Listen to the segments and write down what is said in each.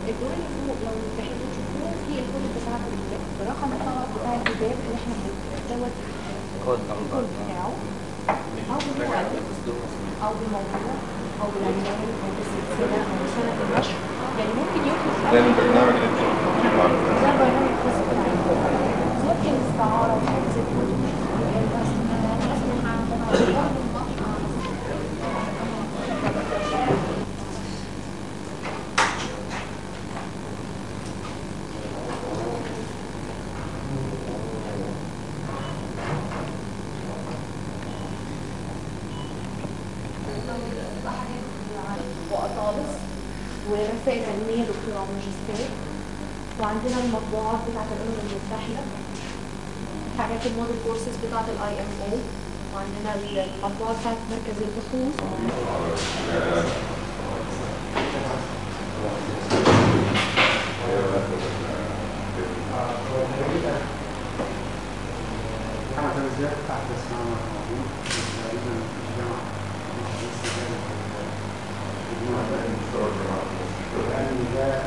الدور اللي فوق لو تحبوا تشوفوه في الكود بتاع برقم الطبق بتاع الكتاب اللي احنا دوت كود الكود بتاعه او بالمؤلف او بالموضوع او بالعنوان او بالسلسله او بسنه النشر يعني ممكن يطلب ده البرنامج اللي انت بتجيب معاه ده برنامج خاص بتاعي ممكن استعاره في حاجه زي كده بس انا اسمع وأطالس ورسائل علمية دكتوراه وماجستير وعندنا المطبوعات بتاعت الأمم المتحدة حاجات الموديل كورسز بتاعت الاي ام او وعندنا المطبوعة بتاعت مركز البحوث أنا توزيعت تحت اسم عمر معروف تقريبا في الجامعة لأن ده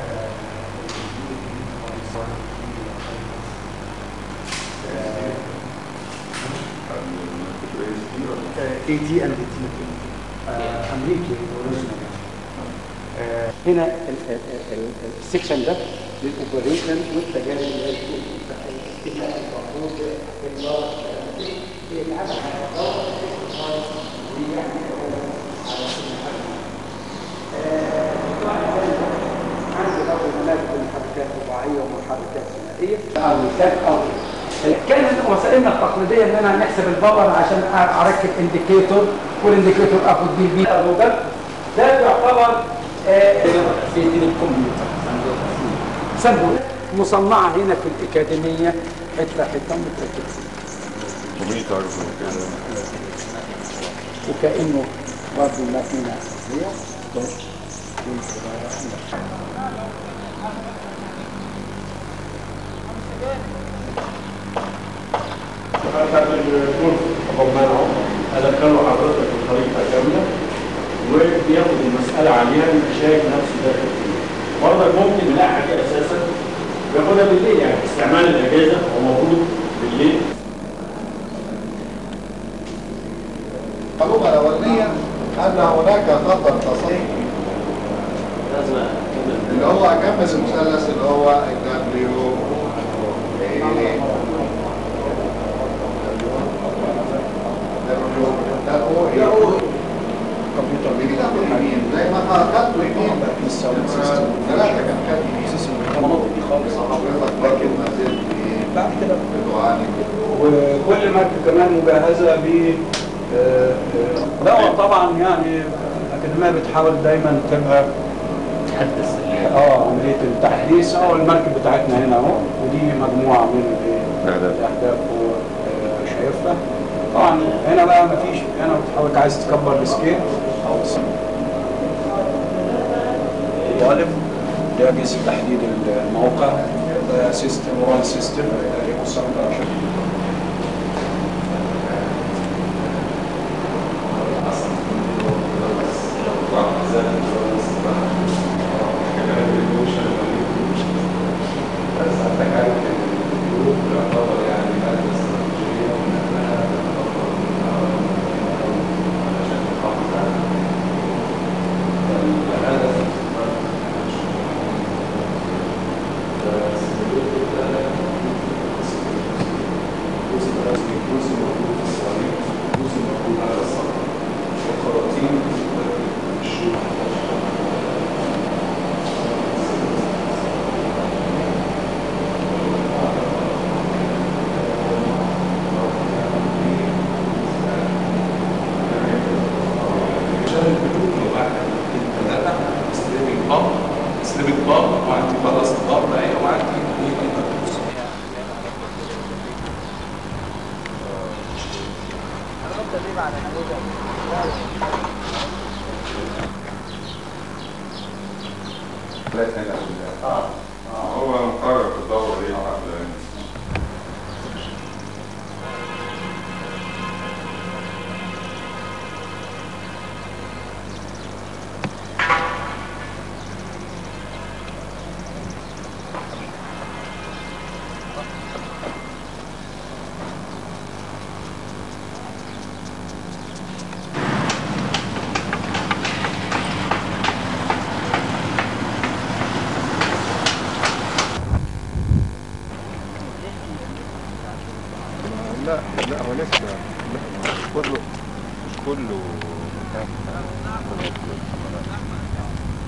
اي تي اند تي امريكي اوريجينال هنا ال- ال- ال- السكشن ده للاوبريشن والتجارب اللي هي بتكون المفروض الإدارة بيتعامل على الإدارة ويعمل على سن عندي أول مناهج محركات رباعية ومحركات ثنائية أو مثال أو كان وسائلنا التقليدية إن أنا نحسب الباور عشان أركب انديكيتور والانديكيتور آخد بيه البي ده ده يعتبر آه، في الكمبيوتر صندوق مصنعة هنا في الأكاديمية حتة حتة متركبة كمبيوتر وكده وكأنه برضه ماكينة أساسية بس بتاعت الكورس تقبله ادخله حضرتك بطريقه كامله وبياخد المساله عليها يبقى شايف نفسه داخل فيها. برضك ممكن نلاقي حاجه اساسا بياخدها بالليل يعني استعمال الاجهزه هو موجود بالليل المعلومة الأولانية أن هناك خطر تصحيح اللي هو أكمل المثلث اللي هو الدبليو كمبيوتر بيجي تاخد يمين زي ما خدته يمين ثلاثة كان خد يمين المناطق دي خالص حضرتك لكن ما زلت بعد كده بتعاني وكل ماركة كمان مجهزة ب آه، آه، دواء طبعا يعني الأكاديمية بتحاول دايما تبقى تحدث اه عملية التحديث اه المركب بتاعتنا هنا اهو ودي مجموعة من الأهداف. الأهداف هو آه، شايفها طبعا هنا بقى مفيش هنا بتحاول عايز تكبر السكيل أو طالب ده أجهزة تحديد الموقع ده سيستم وان سيستم يخص عشان سليبك باب وعندي خلص باب ايوه وعندي هو مقرر في الدورة دي الحفلة يعني.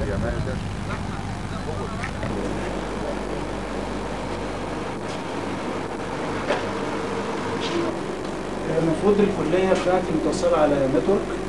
المفروض الكلية بتاعتي متصلة على نتورك